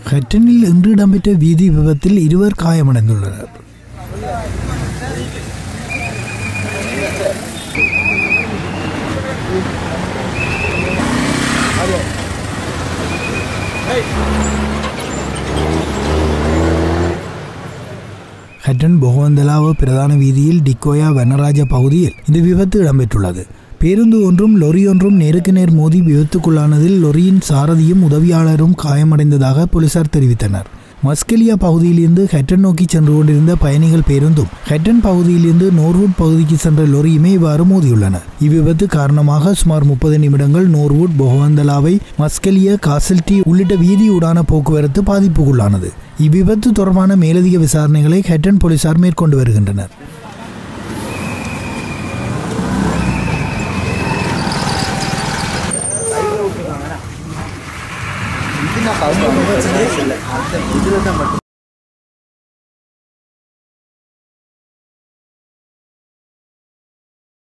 ஹட்டனில் இன்று இடம்பெற்ற வீதி விபத்தில் இருவர் காயமடைந்துள்ளனர் ஹட்டன் பொகவந்தலாவ பிரதான வீதியில் டிக்கோயா வனராஜ பகுதியில் இந்த விபத்து இடம்பெற்றுள்ளது பேருந்து ஒன்றும் லொரி ஒன்றும் நேருக்கு நேர் மோதி விபத்துக்குள்ளானதில் லொரியின் சாரதியும் உதவியாளரும் காயமடைந்ததாக போலீசார் தெரிவித்தனர் மஸ்கெலியா பகுதியிலிருந்து ஹெட்டன் நோக்கி சென்று கொண்டிருந்த பயணிகள் பேருந்தும் ஹெட்டன் பகுதியிலிருந்து நோர்வுட் பகுதிக்கு சென்ற லொரியுமே இவ்வாறு மோதியுள்ளன இவ்விபத்து காரணமாக சுமார் முப்பது நிமிடங்கள் நோர்வுட் பொகவந்தலாவை மஸ்கெலியா காசல்டி உள்ளிட்ட வீதியூடான போக்குவரத்து பாதிப்புக்குள்ளானது இவ்விபத்து தொடர்பான மேலதிக விசாரணைகளை ஹெட்டன் போலீசார் மேற்கொண்டு வருகின்றனர்